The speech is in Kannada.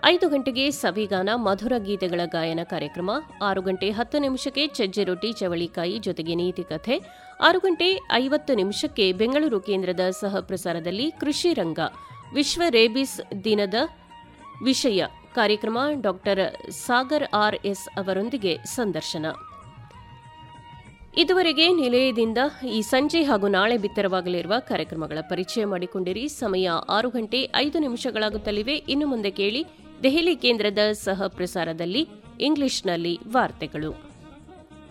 ಐದು ಗಂಟೆಗೆ ಸವಿಗಾನ ಮಧುರ ಗೀತೆಗಳ ಗಾಯನ ಕಾರ್ಯಕ್ರಮ ಆರು ಗಂಟೆ ಹತ್ತು ನಿಮಿಷಕ್ಕೆ ಚಜ್ಜೆ ರೊಟ್ಟಿ ಚವಳಿಕಾಯಿ ಜೊತೆಗೆ ನೀತಿ ಕಥೆ ಆರು ಗಂಟೆ ಐವತ್ತು ನಿಮಿಷಕ್ಕೆ ಬೆಂಗಳೂರು ಕೇಂದ್ರದ ಸಹ ಪ್ರಸಾರದಲ್ಲಿ ಕೃಷಿ ರಂಗ ವಿಶ್ವ ರೇಬಿಸ್ ದಿನದ ವಿಷಯ ಕಾರ್ಯಕ್ರಮ ಡಾಕ್ಟರ್ ಸಾಗರ್ ಆರ್ ಎಸ್ ಅವರೊಂದಿಗೆ ಸಂದರ್ಶನ ಇದುವರೆಗೆ ನಿಲಯದಿಂದ ಈ ಸಂಜೆ ಹಾಗೂ ನಾಳೆ ಬಿತ್ತರವಾಗಲಿರುವ ಕಾರ್ಯಕ್ರಮಗಳ ಪರಿಚಯ ಮಾಡಿಕೊಂಡಿರಿ ಸಮಯ ಆರು ಗಂಟೆ ಐದು ನಿಮಿಷಗಳಾಗುತ್ತಲಿವೆ ಇನ್ನು ಮುಂದೆ ಕೇಳಿ ದೆಹಲಿ ಕೇಂದ್ರದ ಸಹ ಪ್ರಸಾರದಲ್ಲಿ ಇಂಗ್ಲಿಷ್ನಲ್ಲಿ ವಾರ್ತೆಗಳು